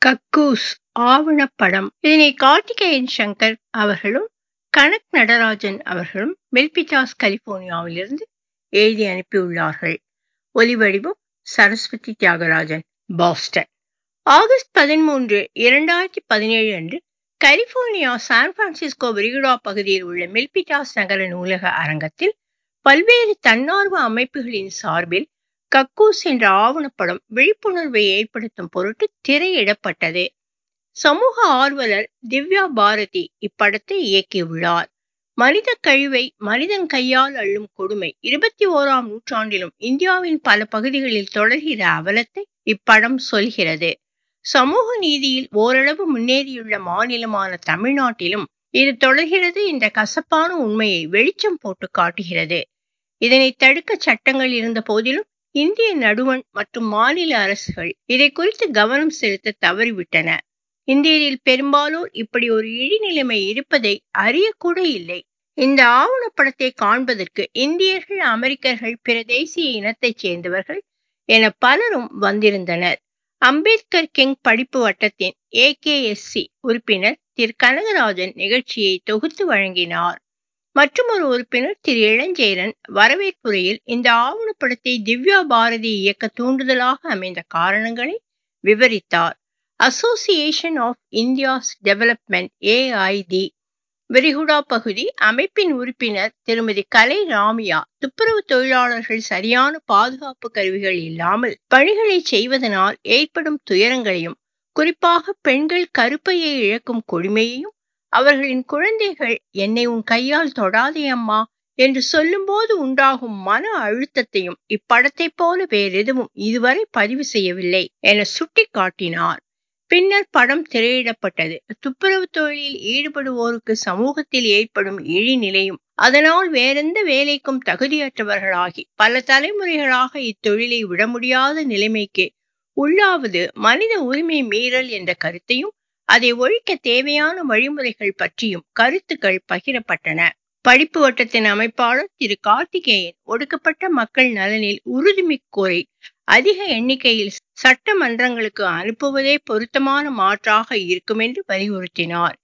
கக்கூஸ் ஆவணப்படம் இதனை கார்த்திகேயன் சங்கர் அவர்களும் கனக் நடராஜன் அவர்களும் மெல்பிட்டாஸ் கலிபோர்னியாவிலிருந்து எழுதி அனுப்பியுள்ளார்கள் ஒலிவடிவம் சரஸ்வதி தியாகராஜன் பாஸ்டன் ஆகஸ்ட் பதிமூன்று இரண்டாயிரத்தி பதினேழு அன்று கலிபோர்னியா சான் பிரான்சிஸ்கோ விரிகுடா பகுதியில் உள்ள மெல்பிட்டாஸ் நகர நூலக அரங்கத்தில் பல்வேறு தன்னார்வ அமைப்புகளின் சார்பில் கக்கூஸ் என்ற ஆவணப்படம் விழிப்புணர்வை ஏற்படுத்தும் பொருட்டு திரையிடப்பட்டது சமூக ஆர்வலர் திவ்யா பாரதி இப்படத்தை இயக்கியுள்ளார் மனித கழிவை மனிதன் கையால் அள்ளும் கொடுமை இருபத்தி ஓராம் நூற்றாண்டிலும் இந்தியாவின் பல பகுதிகளில் தொடர்கிற அவலத்தை இப்படம் சொல்கிறது சமூக நீதியில் ஓரளவு முன்னேறியுள்ள மாநிலமான தமிழ்நாட்டிலும் இது தொடர்கிறது என்ற கசப்பான உண்மையை வெளிச்சம் போட்டு காட்டுகிறது இதனை தடுக்க சட்டங்கள் இருந்த போதிலும் இந்திய நடுவண் மற்றும் மாநில அரசுகள் இதை குறித்து கவனம் செலுத்த தவறிவிட்டன இந்தியரில் பெரும்பாலோர் இப்படி ஒரு இழிநிலைமை இருப்பதை அறியக்கூட இல்லை இந்த ஆவணப்படத்தை காண்பதற்கு இந்தியர்கள் அமெரிக்கர்கள் பிற தேசிய இனத்தைச் சேர்ந்தவர்கள் என பலரும் வந்திருந்தனர் அம்பேத்கர் கிங் படிப்பு வட்டத்தின் ஏகேஎஸ்சி உறுப்பினர் திரு கனகராஜன் நிகழ்ச்சியை தொகுத்து வழங்கினார் மற்றும் ஒரு உறுப்பினர் திரு இளஞ்சேரன் வரவேற்புரையில் இந்த ஆவணப்படத்தை திவ்யா பாரதி இயக்க தூண்டுதலாக அமைந்த காரணங்களை விவரித்தார் association of India's development AID விரிகுடா பகுதி அமைப்பின் உறுப்பினர் திருமதி கலை ராமியா துப்புரவு தொழிலாளர்கள் சரியான பாதுகாப்பு கருவிகள் இல்லாமல் பணிகளை செய்வதனால் ஏற்படும் துயரங்களையும் குறிப்பாக பெண்கள் கருப்பையை இழக்கும் கொடுமையையும் அவர்களின் குழந்தைகள் என்னை உன் கையால் தொடாதே அம்மா என்று சொல்லும்போது உண்டாகும் மன அழுத்தத்தையும் இப்படத்தை போல வேறெதுவும் இதுவரை பதிவு செய்யவில்லை என சுட்டி காட்டினார் பின்னர் படம் திரையிடப்பட்டது துப்புரவு தொழிலில் ஈடுபடுவோருக்கு சமூகத்தில் ஏற்படும் இழிநிலையும் அதனால் வேறெந்த வேலைக்கும் தகுதியற்றவர்களாகி பல தலைமுறைகளாக இத்தொழிலை விட முடியாத நிலைமைக்கு உள்ளாவது மனித உரிமை மீறல் என்ற கருத்தையும் அதை ஒழிக்க தேவையான வழிமுறைகள் பற்றியும் கருத்துக்கள் பகிரப்பட்டன படிப்பு வட்டத்தின் அமைப்பாளர் திரு கார்த்திகேயன் ஒடுக்கப்பட்ட மக்கள் நலனில் உறுதிமிக்கோரை அதிக எண்ணிக்கையில் சட்டமன்றங்களுக்கு அனுப்புவதே பொருத்தமான மாற்றாக இருக்கும் என்று வலியுறுத்தினார்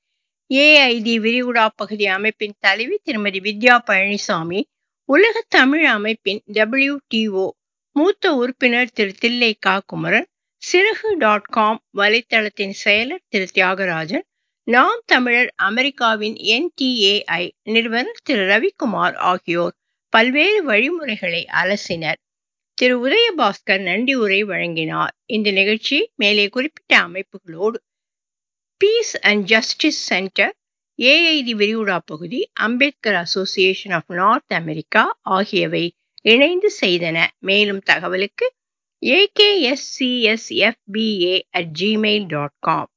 ஏஐடி விரிகுடா பகுதி அமைப்பின் தலைவி திருமதி வித்யா பழனிசாமி உலக தமிழ் அமைப்பின் டபிள்யூடிஓ மூத்த உறுப்பினர் திரு தில்லை கா குமரன் சிறகு டாட் காம் வலைத்தளத்தின் செயலர் திரு தியாகராஜன் நாம் தமிழர் அமெரிக்காவின் என்டிஏஐ நிறுவனர் திரு ரவிக்குமார் ஆகியோர் பல்வேறு வழிமுறைகளை அலசினர் திரு உதயபாஸ்கர் நன்றி உரை வழங்கினார் இந்த நிகழ்ச்சி மேலே குறிப்பிட்ட அமைப்புகளோடு peace and justice centre AID விரிகுடா பகுதி Ambedkar association of North America ஆகியவை இணைந்து செய்தன மேலும் தகவலுக்கு AKSCSFBA at Gmail dot com